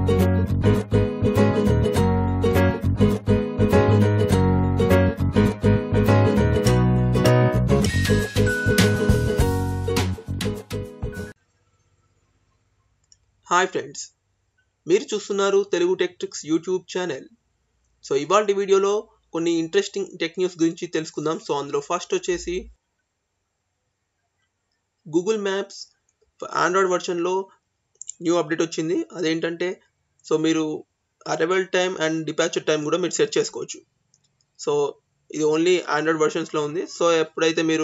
hi friends మీరు చూస్తున్నారు Telugu tech tricks YouTube channel so ఇవాళ వీడియోలో కొన్ని ఇంట్రెస్టింగ్ టెక్ న్యూస్ గురించి తెలుసుకుందాం సో అందులో ఫస్ట్ వచ్చేసి గూగుల్ మ్యాప్స్ ఆండ్రాయిడ్ వర్షన్లో న్యూ అప్డేట్ వచ్చింది అదేంటంటే సో మీరు arrival time and departure time కూడా మీరు సెట్ చేసుకోవచ్చు సో ఇది ఓన్లీ ఆండ్రాయిడ్ వర్షన్స్లో ఉంది సో ఎప్పుడైతే మీరు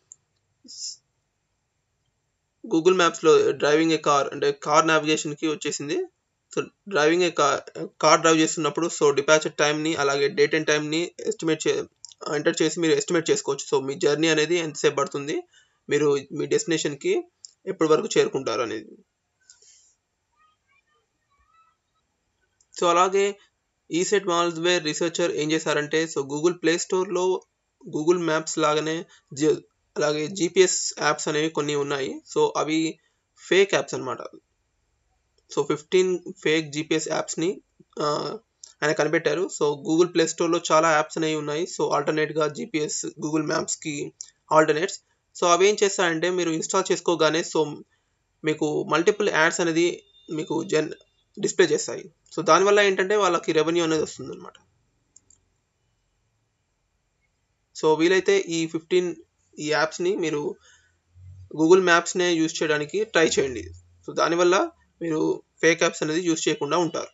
గూగుల్ మ్యాప్స్లో డ్రైవింగ్ ఏ కార్ అంటే కార్ నావిగేషన్కి వచ్చేసింది so driving a car car drive చేస్తున్నప్పుడు సో డిపాచర్ టైంని అలాగే డేట్ అండ్ టైంని ఎస్టిమేట్ చే ఎంటర్ చేసి మీరు ఎస్టిమేట్ చేసుకోవచ్చు సో మీ జర్నీ అనేది ఎంతసేపు పడుతుంది మీరు మీ డెస్టినేషన్కి ఎప్పటి వరకు చేరుకుంటారు అనేది సో అలాగే ఈసెట్ మాల్వేర్ రీసెర్చర్ ఏం చేశారంటే సో గూగుల్ ప్లే స్టోర్లో గూగుల్ మ్యాప్స్ లాగానే జి అలాగే జీపీఎస్ యాప్స్ అనేవి కొన్ని ఉన్నాయి సో అవి ఫేక్ యాప్స్ అనమాట సో ఫిఫ్టీన్ ఫేక్ జీపీఎస్ యాప్స్ని ఆయన కనిపెట్టారు సో గూగుల్ ప్లే స్టోర్లో చాలా యాప్స్ అనేవి ఉన్నాయి సో ఆల్టర్నేట్గా జీపీఎస్ గూగుల్ మ్యాప్స్కి ఆల్టర్నేట్స్ సో అవి ఏం చేస్తాయంటే మీరు ఇన్స్టాల్ చేసుకోగానే సో మీకు మల్టిపుల్ యాడ్స్ అనేది మీకు జన్ డిస్ప్లే చేస్తాయి సో దానివల్ల ఏంటంటే వాళ్ళకి రెవెన్యూ అనేది వస్తుంది అనమాట సో వీలైతే ఈ ఫిఫ్టీన్ ఈ యాప్స్ని మీరు గూగుల్ మ్యాప్స్నే యూజ్ చేయడానికి ట్రై చేయండి సో దానివల్ల మీరు ఫేక్ యాప్స్ అనేది యూజ్ చేయకుండా ఉంటారు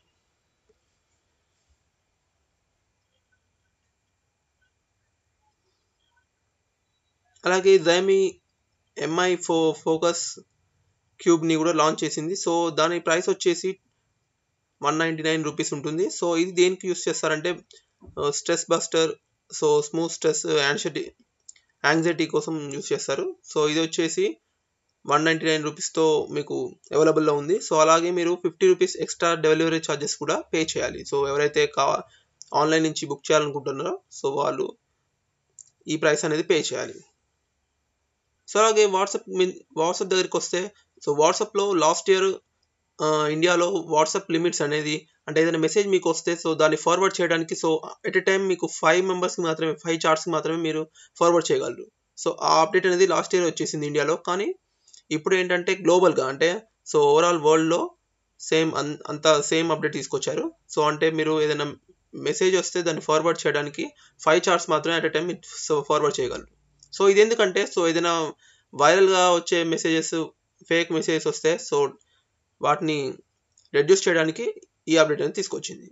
అలాగే జైమీ ఎంఐ ఫో ఫోకస్ క్యూబ్ని కూడా లాంచ్ చేసింది సో దాని ప్రైస్ వచ్చేసి వన్ నైంటీ నైన్ రూపీస్ ఉంటుంది సో ఇది దేనికి యూస్ చేస్తారంటే stress buster so smooth stress anxiety anxiety కోసం యూస్ చేస్తారు సో ఇది వచ్చేసి వన్ నైంటీ నైన్ రూపీస్తో మీకు అవైలబుల్లో ఉంది సో అలాగే మీరు fifty rupees extra delivery charges కూడా పే చేయాలి సో ఎవరైతే కా ఆన్లైన్ నుంచి బుక్ చేయాలనుకుంటున్నారో సో వాళ్ళు ఈ ప్రైస్ అనేది పే చేయాలి సో అలాగే వాట్సాప్ వాట్సాప్ దగ్గరికి వస్తే సో వాట్సాప్లో లాస్ట్ ఇయర్ ఇండియాలో వాట్సాప్ లిమిట్స్ అనేది అంటే ఏదైనా మెసేజ్ మీకు వస్తే సో దాన్ని ఫార్వర్డ్ చేయడానికి సో ఎట్ ఎ టైం మీకు ఫైవ్ మెంబర్స్కి మాత్రమే ఫైవ్ చార్ట్స్కి మాత్రమే మీరు ఫార్వర్డ్ చేయగలరు సో ఆ అప్డేట్ అనేది లాస్ట్ ఇయర్ వచ్చేసింది ఇండియాలో కానీ ఇప్పుడు ఏంటంటే గ్లోబల్గా అంటే సో ఓవరాల్ వరల్డ్లో సేమ్ అన్ అంత సేమ్ అప్డేట్ తీసుకొచ్చారు సో అంటే మీరు ఏదైనా మెసేజ్ వస్తే దాన్ని ఫార్వర్డ్ చేయడానికి ఫైవ్ చార్ట్స్ మాత్రమే at a time so forward చేయగలరు సో ఇది ఎందుకంటే సో ఏదైనా వైరల్గా వచ్చే మెసేజెస్ ఫేక్ మెసేజెస్ వస్తే సో వాటిని రెడ్యూస్ చేయడానికి ఈ అప్డేట్ అనేది తీసుకొచ్చింది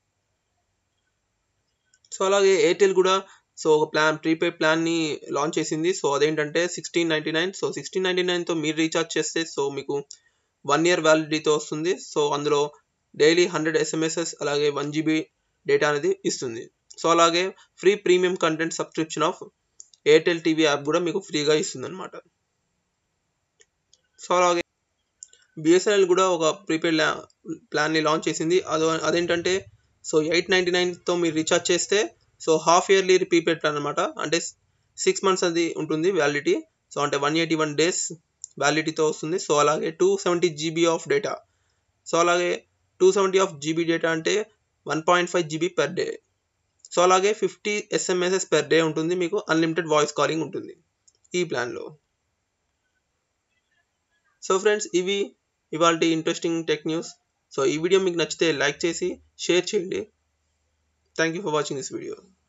సో అలాగే ఎయిర్టెల్ కూడా సో ఒక ప్లాన్ ప్రీపెయిడ్ ప్లాన్ని లాంచ్ చేసింది సో అదేంటంటే sixteen ninety nine so sixteen ninety నైన్తో మీరు రీఛార్జ్ చేస్తే సో మీకు వన్ ఇయర్ వ్యాలిడిటీతో వస్తుంది సో అందులో డైలీ హండ్రెడ్ ఎస్ఎంఎస్ఎస్ అలాగే వన్ జీబీ డేటా అనేది ఇస్తుంది సో అలాగే free premium content subscription of Airtel TV app కూడా మీకు ఫ్రీగా ఇస్తుంది అనమాట సో అలాగే బిఎస్ఎన్ఎల్ కూడా ఒక ప్రీపెయిడ్ ప్లాన్ని లాంచ్ చేసింది అదో అదేంటంటే సో ఎయిట్ నైంటీ నైన్తో మీరు రీఛార్జ్ చేస్తే so half yearly prepaid plan అనమాట అంటే సిక్స్ మంత్స్ అది ఉంటుంది వ్యాలిడిటీ సో అంటే వన్ ఎయిటీ వన్ డేస్ వ్యాలిడిటీతో వస్తుంది సో అలాగే two seventy GB of data so అలాగే two seventy of GB data అంటే one point five GB per day so అలాగే ఫిఫ్టీ ఎస్ఎంఎస్ఎస్ పర్ డే ఉంటుంది మీకు అన్లిమిటెడ్ వాయిస్ కాలింగ్ ఉంటుంది ఈ ప్లాన్లో సో ఫ్రెండ్స్ ఇవి ఇవాళ ఇంట్రెస్టింగ్ టెక్ న్యూస్ సో ఈ వీడియో మీకు నచ్చితే లైక్ చేసి షేర్ చేయండి thank you for watching this video